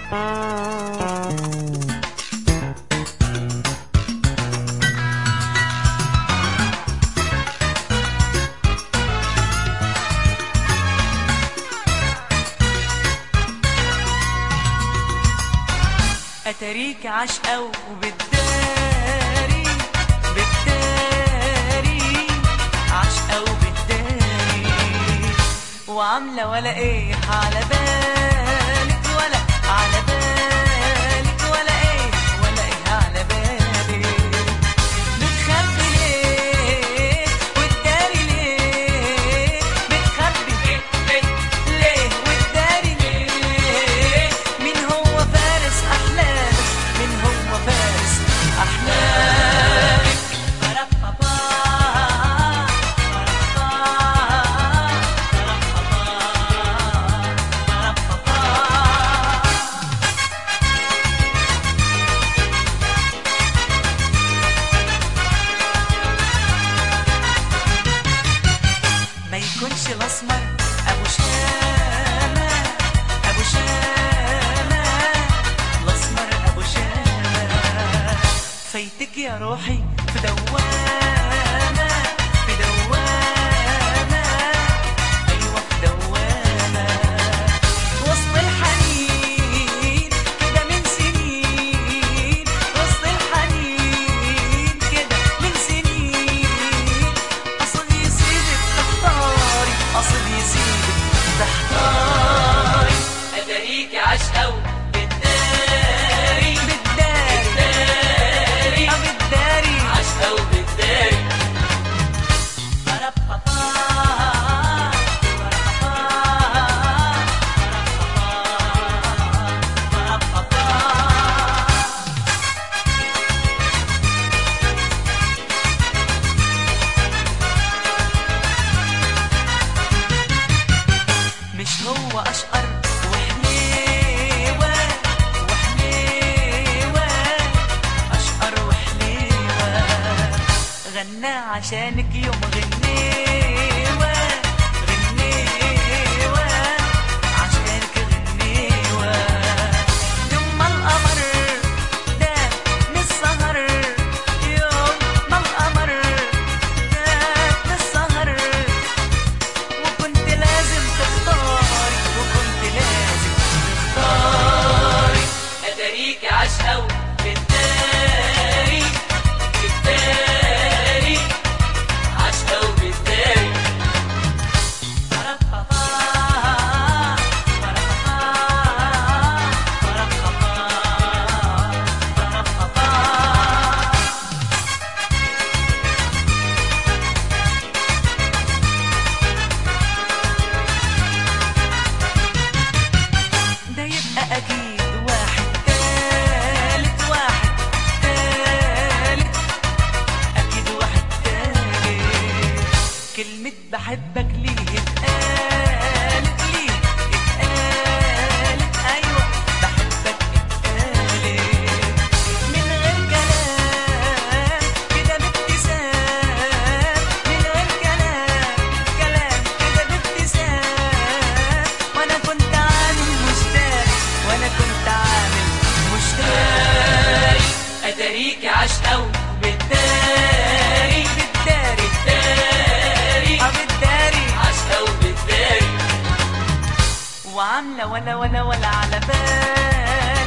اتاريك عاشقة وبتداري بتداري عاشقة وبتداري وعاملة ولا ايه على بالك ولا على بالك ولا ايه ولا ايه على بالك بتخبي ليه وتداري ليه بتخبي ليه ليه وتداري ليه مين هو فارس احلامك مين هو فارس احلامك بربابا، بربابا، بربابا. ما يكونش الاسمر ابو شامه ابو شامه الاسمر ابو شامه فايتك يا روحي في دوامه في دوامه ايوه في دوامه وسط الحنين كده من سنين وسط الحنين كده من سنين اصل يسيبك تختاري اصل يسيبك تختاري اتاريك عاشقة وبتداري بالداري داري اه بالداري عاشقة وبتداري بربابا، بربابا، بربابا. مش هو اشقر وحليوه وحليوه اشقر وحليوه غنى عشانك يوم غنيوه غنيوه عشانك غنيوه يوم ما القمر داب من السهر يوم ما القمر داب من السهر وكنت لازم تختاري وكنت لازم تختاري اتاريك عاشقة وبتداري بتداري عاشقة وبتداري بربابا، بربابا، بربابا، بربابا. ده يبقى اكيد واحد تالت واحد تالت اكيد واحد تالت كلمة بحبك ليه اتقالت ليه اتقالت ايوه بحبك اتقالت من غير كلام كده بابتسام من غير كلام كلام كده بابتسام وانا كنت عامل مشتاق وانا كنت عامل مشتاق اتاريك عاشقة وبتداري بالداري داري اه بالداري عاشقة وبتداري وعاملة ولا ولا ولا على بالي